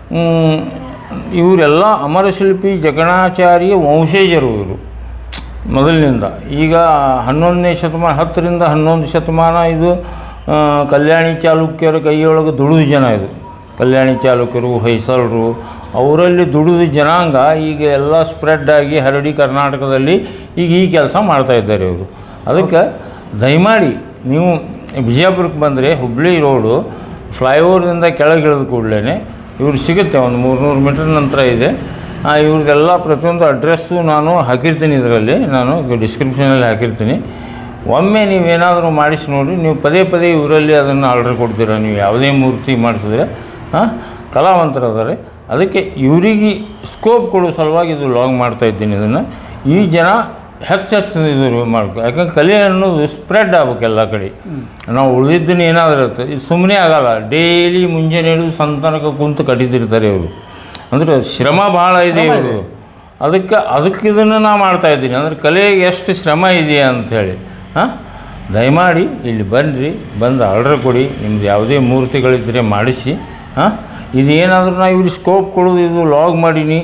ಮ್, ಇವರೆಲ್ಲ ಅಮರಶಿಲ್ಪಿ ಜಗಣಾಚಾರ್ಯ ವಂಶಜರು ಇವರು ಮೊದಲಿನಿಂದ ಈಗ ಹನ್ನೊಂದನೇ ಶತಮಾನ ಹತ್ತರಿಂದ ಹನ್ನೊಂದು ಶತಮಾನ ಇದು ಆ, ಕಲ್ಯಾಣಿ ಚಾಲುಕ್ಯರ ಕೈಯೊಳಗೆ ದುಡಿದ ಜನ ಇದು ಕಲ್ಯಾಣಿ ಚಾಲುಕ್ಯರು ಹೊಯ್ಸಳರು ಅವರಲ್ಲಿ ದುಡಿದ ಜನಾಂಗ ಈಗ ಎಲ್ಲ ಸ್ಪ್ರೆಡ್ ಆಗಿ ಹರಡಿ ಕರ್ನಾಟಕದಲ್ಲಿ ಈಗ ಈ ಕೆಲಸ ಮಾಡ್ತಾ ಇದ್ದಾರೆ ಇವರು ಅದಕ್ಕೆ ದಯಮಾಡಿ ನೀವು ಬಿಜಾಪುರಕ್ಕೆ ಬಂದರೆ ಹುಬ್ಳಿ ರೋಡು ಫ್ಲೈಓವರ್ದಿಂದ ಕೆಳಗೆ ಇಳಿದ ಕೂಡಲೇ ಇವ್ರು ಸಿಗುತ್ತೆ ಒಂದು ಮೂರ್ನೂರು ಮೀಟರ್ ನಂತರ ಇದೆ ಆ, ಇವ್ರದ್ದೆಲ್ಲ ಪ್ರತಿಯೊಂದು ಅಡ್ರೆಸ್ಸು ನಾನು ಹಾಕಿರ್ತೀನಿ ಇದರಲ್ಲಿ ನಾನು ಡಿಸ್ಕ್ರಿಪ್ಷನಲ್ಲಿ ಹಾಕಿರ್ತೀನಿ ಒಮ್ಮೆ ನೀವೇನಾದರೂ ಮಾಡಿಸಿ ನೋಡಿ ನೀವು ಪದೇ ಪದೇ ಇವರಲ್ಲಿ ಅದನ್ನು ಆರ್ಡರ್ ಕೊಡ್ತೀರಾ ನೀವು ಯಾವುದೇ ಮೂರ್ತಿ ಮಾಡಿಸಿದ್ರೆ ಹಾಂ ಕಲಾವಂತರದಾರೆ ಅದಕ್ಕೆ ಇವರಿಗೆ ಸ್ಕೋಪ್ ಕೊಡೋ ಸಲುವಾಗಿ ಇದು ಲಾಗ್ ಮಾಡ್ತಾ ಇದ್ದೀನಿ ಇದನ್ನು ಈ ಜನ ಹೆಚ್ಚು ಹೆಚ್ಚು ಇದು ಮಾಡ್ಕೊ ಯಾಕಂದ್ರೆ ಕಲೆ ಅನ್ನೋದು ಸ್ಪ್ರೆಡ್ ಆಗ್ಬೇಕು ಎಲ್ಲ ಕಡೆ ನಾವು ಉಳಿದಿದ್ದನ್ನು ಏನಾದರೂ ಇರುತ್ತೆ ಇದು ಸುಮ್ಮನೆ ಆಗಲ್ಲ ಡೈಲಿ ಮುಂಜಾನೆ ಹಿಡಿದು ಸಂತಾನಕ್ಕೆ ಕುಂತು ಕಟ್ಟಿದಿರ್ತಾರೆ ಇವರು ಅಂದರೆ ಶ್ರಮ ಭಾಳ ಇದೆ ಇವರು ಅದಕ್ಕೆ ಅದಕ್ಕೆ ಇದನ್ನು ನಾ ಮಾಡ್ತಾ ಇದ್ದೀನಿ ಅಂದರೆ ಕಲೆಗೆ ಎಷ್ಟು ಶ್ರಮ ಇದೆಯಾ ಅಂಥೇಳಿ ಹಾಂ ದಯಮಾಡಿ ಇಲ್ಲಿ ಬನ್ನಿರಿ ಬಂದು ಆರ್ಡರ್ ಕೊಡಿ ನಿಮ್ದು ಯಾವುದೇ ಮೂರ್ತಿಗಳಿದ್ದರೆ ಮಾಡಿಸಿ ಹಾಂ ಇದೇನಾದರೂ ನಾ ಇವ್ರಿಗೆ ಸ್ಕೋಪ್ ಕೊಡೋದು ಇದು ಲಾಗ್ ಮಾಡೀನಿ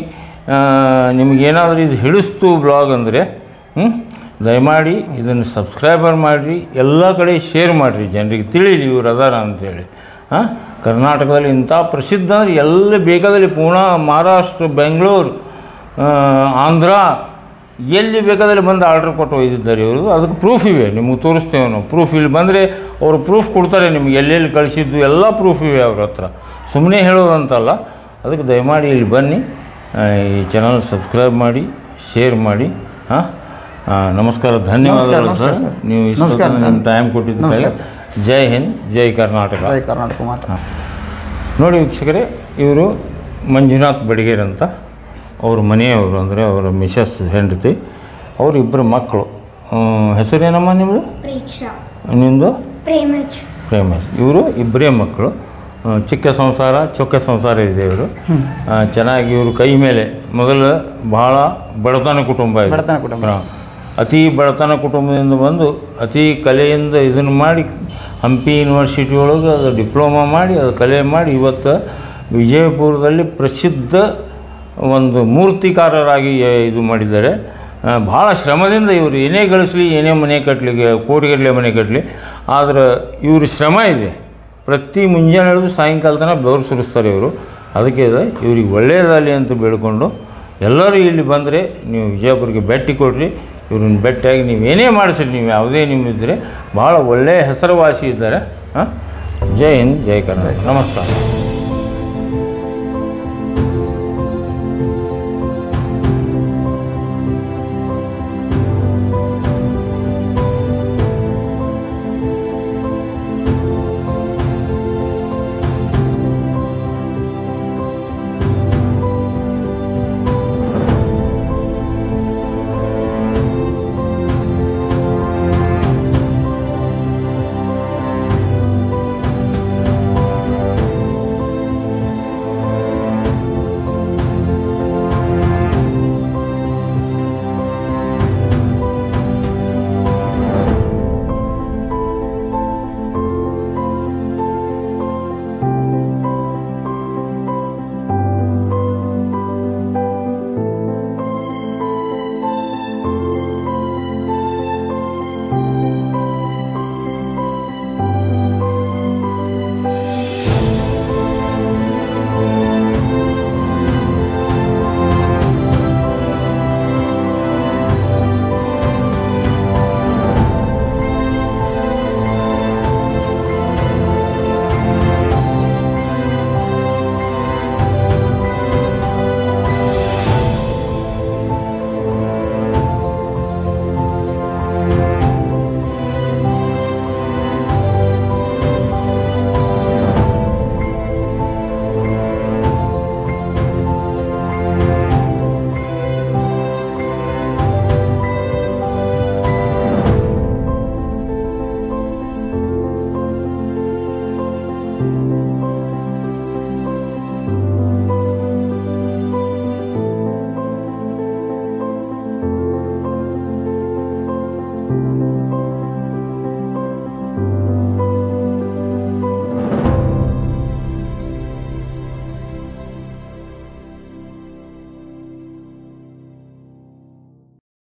ನಿಮಗೇನಾದರೂ ಇದು ಹಿಡಿಸ್ತು ಬ್ಲಾಗ್ ಅಂದರೆ ಹ್ಞೂ ದಯಮಾಡಿ ಇದನ್ನು ಸಬ್ಸ್ಕ್ರೈಬರ್ ಮಾಡಿರಿ ಎಲ್ಲ ಕಡೆ ಶೇರ್ ಮಾಡಿರಿ ಜನರಿಗೆ ತಿಳಿಲಿ ಇವ್ರು ಅದಾರ ಅಂಥೇಳಿ ಹಾಂ ಕರ್ನಾಟಕದಲ್ಲಿ ಇಂಥ ಪ್ರಸಿದ್ಧ ಅಂದರೆ ಎಲ್ಲ ಬೇಕಾದಲ್ಲಿ ಪೂನಾ ಮಹಾರಾಷ್ಟ್ರ ಬೆಂಗಳೂರು ಆ, ಆಂಧ್ರ ಎಲ್ಲಿ ಬೇಕಾದಲ್ಲಿ ಬಂದು ಆರ್ಡ್ರ್ ಕೊಟ್ಟು ಒಯ್ದಿದ್ದಾರೆ ಇವರು ಅದಕ್ಕೆ ಪ್ರೂಫ್ ಇವೆ ನಿಮಗೆ ತೋರಿಸ್ತೇವೆ ನಾವು ಪ್ರೂಫ್ ಇಲ್ಲಿ ಬಂದರೆ ಅವರು ಪ್ರೂಫ್ ಕೊಡ್ತಾರೆ ನಿಮ್ಗೆ ಎಲ್ಲೆಲ್ಲಿ ಕಳಿಸಿದ್ದು ಎಲ್ಲ ಪ್ರೂಫ್ ಇವೆ ಅವ್ರ ಹತ್ರ ಸುಮ್ಮನೆ ಹೇಳೋದಂತಲ್ಲ ಅದಕ್ಕೆ ದಯಮಾಡಿ ಇಲ್ಲಿ ಬನ್ನಿ ಆ, ಈ ಚಾನಲ್ ಸಬ್ಸ್ಕ್ರೈಬ್ ಮಾಡಿ ಶೇರ್ ಮಾಡಿ ಹಾಂ ನಮಸ್ಕಾರ ಧನ್ಯವಾದಗಳು ನಮಸ್ಕಾರ, ಸರ್ ಸರ್. ನೀವು ಇಷ್ಟು ನಮಸ್ಕಾರ, ನಿಮ್ಮ ಟೈಮ್ ಕೊಟ್ಟಿದ್ದಕ್ಕಾಗಿ ಜೈ ಹಿಂದ್ ಜೈ ಕರ್ನಾಟಕ ಜೈ ಕರ್ನಾಟಕ ಮಾತ್ರ ನೋಡಿ ವೀಕ್ಷಕರೇ ಇವರು ಮಂಜುನಾಥ್ ಬಡಿಗೇರ್ ಅಂತ ಅವ್ರ ಮನೆಯವರು ಅಂದರೆ ಅವರ ಮಿಸಸ್ ಹೆಂಡತಿ ಅವರಿಬ್ಬರು ಮಕ್ಕಳು ಆ, ಹೆಸರೇನಮ್ಮ ನಿಮ್ಮದು ಪ್ರೇಕ್ಷಾ ನಿಮ್ಮದು ಪ್ರೇಮಜ್ ಪ್ರೇಮೇಶ್ ಇವರು ಇಬ್ಬರೇ ಮಕ್ಕಳು ಆ, ಚಿಕ್ಕ ಸಂಸಾರ ಚೊಕ್ಕ ಸಂಸಾರ ಇದೆ ಇವರು ಆ, ಚೆನ್ನಾಗಿ ಇವರು ಕೈ ಮೇಲೆ ಮೊದಲು ಭಾಳ ಬಡತನ ಕುಟುಂಬ ಇದೆ ಬಡತನ ಕುಟುಂಬ. ಹಾ. ಅತಿ ಬಡತನ ಕುಟುಂಬದಿಂದ ಬಂದು ಅತಿ ಕಲೆಯಿಂದ ಇದನ್ನು ಮಾಡಿ ಹಂಪಿ ಯೂನಿವರ್ಸಿಟಿ ಒಳಗೆ ಅದು ಡಿಪ್ಲೊಮಾ ಮಾಡಿ ಅದು ಕಲೆ ಮಾಡಿ ಇವತ್ತು ವಿಜಯಪುರದಲ್ಲಿ ಪ್ರಸಿದ್ಧ ಒಂದು ಮೂರ್ತಿಕಾರರಾಗಿ ಇದು ಮಾಡಿದ್ದಾರೆ ಆ, ಭಾಳ ಶ್ರಮದಿಂದ ಇವರು ಏನೇ ಗಳಿಸಲಿ ಏನೇ ಮನೆ ಕಟ್ಟಲಿಕ್ಕೆ ಕೋಟಿಗಟ್ಟಲೆ ಮನೆ ಕಟ್ಟಲಿ ಆದ್ರೆ ಇವ್ರ ಶ್ರಮ ಇದೆ ಪ್ರತಿ ಮುಂಜಾನೆ ಹಿಡಿದು ಸಾಯಂಕಾಲ ತನಕ ಬೆವರು ಸುರಿಸ್ತಾರೆ ಇವರು ಅದಕ್ಕೆ ಇದೆ ಇವ್ರಿಗೆ ಒಳ್ಳೆಯದಾಗಲಿ ಅಂತ ಬೇಡ್ಕೊಂಡು ಎಲ್ಲರೂ ಇಲ್ಲಿ ಬಂದರೆ ನೀವು ವಿಜಯಪುರಕ್ಕೆ ಭೇಟಿ ಕೊಡ್ರಿ ಇವ್ರನ್ನ ಭೇಟಿಯಾಗಿ ನೀವು ಏನೇ ಮಾಡಿಸ್ರಿ ನೀವು ಯಾವುದೇ ನಿಮ್ಮಿದ್ದರೆ ಭಾಳ ಒಳ್ಳೆಯ ಹೆಸರುವಾಸಿ ಇದ್ದಾರೆ ಹಾಂ ಜೈ ಹಿಂದ್ ಜೈ ಕರ್ನಾಟಕ ನಮಸ್ಕಾರ